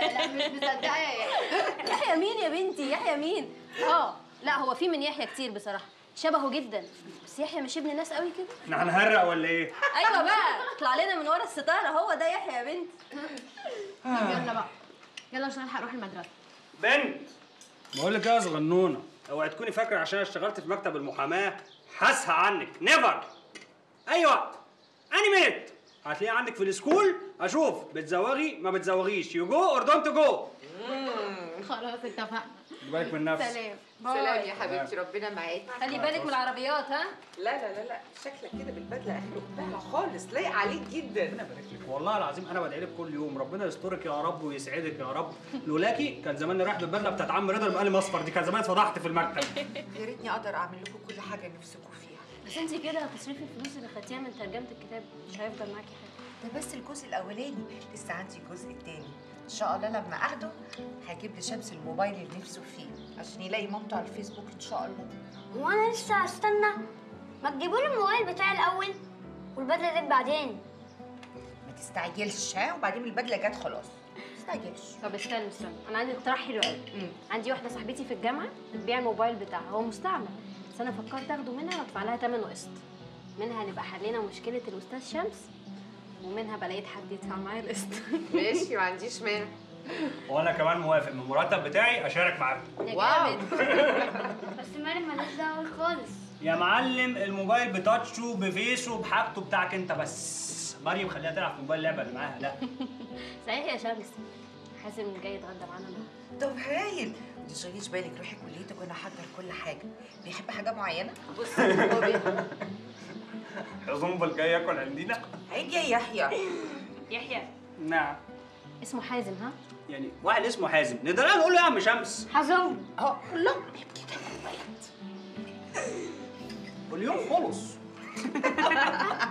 لا لا مش مصدقه يا يحيى يحيى مين يا بنتي يحيى مين اه لا هو في من يحيى كتير بصراحه شبهه جدا بس يحيى مش ابن ناس قوي كده احنا هنهرق ولا ايه؟ ايوه بقى اطلع لنا من ورا الستاره هو ده يحيى يا بنتي طب يلا بقى يلا عشان الحق اروح المدرسه بنت بقول لك ايه يا صغنونه اوعي تكوني فاكره عشان أنا اشتغلت في مكتب المحاماه هسهى عنك نيفر اي وقت اني ميت هتلاقيه عندك في السكول اشوف بتزوغي ما بتزوغيش يو جو اور دونت جو خلاص اتفقنا بالك من نفسك سلام سلام يا حبيبتي ربنا معاكي خلي بالك من العربيات ها لا لا لا لا شكلك كده بالبدله اهل اختها خالص لايق عليك جدا ربنا يبارك لك والله العظيم انا بدعي لك كل يوم ربنا يسترك يا رب ويسعدك يا رب لولاكي كان زماني رايح بالبدله بتاعت عم رضا المقلم اصفر دي كان زمان اتفضحت في المكتب يا ريتني اقدر اعمل لكم كل حاجه نفسكم فيها بس انت كده هتصرفي الفلوس اللي خدتيها من ترجمه الكتاب مش هيفضل معاكي حاجه ده بس الجزء الاولاني لسه عندي الجزء الثاني ان شاء الله لما اخده هجيب لشمس الموبايل اللي نفسه فيه عشان يلاقي مامته على الفيسبوك ان شاء الله هو انا لسه هستنى ما تجيبوا لي الموبايل بتاعي الاول والبدله دي بعدين ما تستعجلش ها وبعدين البدله جت خلاص ما تستعجلش طب استنى استنى انا عندي اقتراح حلو قوي عندي واحده صاحبتي في الجامعه بتبيع الموبايل بتاعها هو مستعمل بس انا فكرت اخده منها وادفع لها ثمن وقسط منها نبقى حلينا مشكله الاستاذ شمس ومنها بلاقيت حد يدفع معايا القسط ماشي ما عنديش مانع وانا كمان موافق من المرتب بتاعي اشارك معاكم يا واو. جامد بس مريم مالهاش دعوه خالص يا معلم الموبايل بتاتشه بفيسه بحاجته بتاعك انت بس مريم خليها تلعب في الموبايل اللعبه اللي معاها لا صحيح يا شمس حازم جاي يتغدى معانا النهارده طب هايل ما تشغليش بالك روحي كليتك وانا احضر كل حاجه بيحب حاجه معينه بصي هو بي- حزنبل جاي ياكل عندنا عيب يا يحيى يحيى نعم اسمه حازم ها يعني واحد اسمه حازم نقدر نقول له يا عم شمس حزم اهو الله واليوم خلص